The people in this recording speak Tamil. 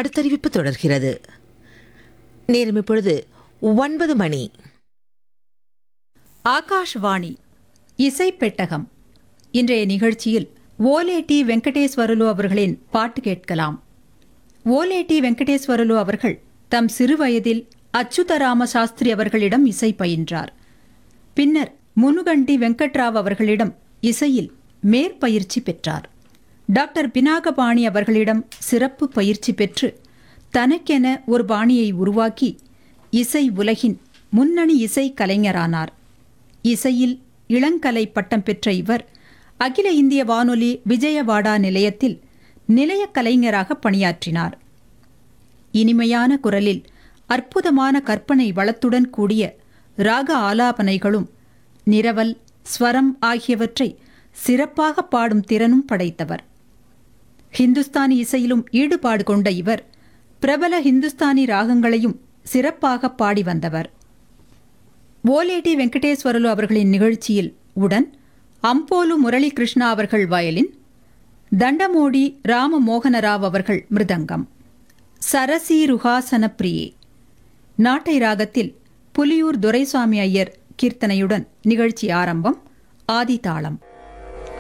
அடுத்தறிவிப்பு தொடர்கிறது நேரம் இப்பொழுது ஒன்பது மணி ஆகாஷ்வாணி இசை பெட்டகம் இன்றைய நிகழ்ச்சியில் ஓலேடி வெங்கடேஸ்வரலு அவர்களின் பாட்டு கேட்கலாம் ஓலேடி வெங்கடேஸ்வரலு அவர்கள் தம் சிறுவயதில் அச்சுதராம சாஸ்திரி அவர்களிடம் இசை பயின்றார் பின்னர் முனுகண்டி வெங்கட்ராவ் அவர்களிடம் இசையில் மேற்பயிற்சி பெற்றார் டாக்டர் பினாகபாணி அவர்களிடம் சிறப்பு பயிற்சி பெற்று தனக்கென ஒரு பாணியை உருவாக்கி இசை உலகின் முன்னணி இசை கலைஞரானார் இசையில் இளங்கலை பட்டம் பெற்ற இவர் அகில இந்திய வானொலி விஜயவாடா நிலையத்தில் நிலையக் கலைஞராக பணியாற்றினார் இனிமையான குரலில் அற்புதமான கற்பனை வளத்துடன் கூடிய ராக ஆலாபனைகளும் நிரவல் ஸ்வரம் ஆகியவற்றை சிறப்பாக பாடும் திறனும் படைத்தவர் ஹிந்துஸ்தானி இசையிலும் ஈடுபாடு கொண்ட இவர் பிரபல ஹிந்துஸ்தானி ராகங்களையும் சிறப்பாக பாடி வந்தவர் ஓலேடி வெங்கடேஸ்வரலு அவர்களின் நிகழ்ச்சியில் உடன் அம்போலு முரளி கிருஷ்ணா அவர்கள் வயலின் தண்டமோடி ராம மோகனராவ் அவர்கள் மிருதங்கம் சரசி ருஹாசன பிரியே நாட்டை ராகத்தில் புலியூர் துரைசாமி ஐயர் கீர்த்தனையுடன் நிகழ்ச்சி ஆரம்பம் ஆதிதாளம்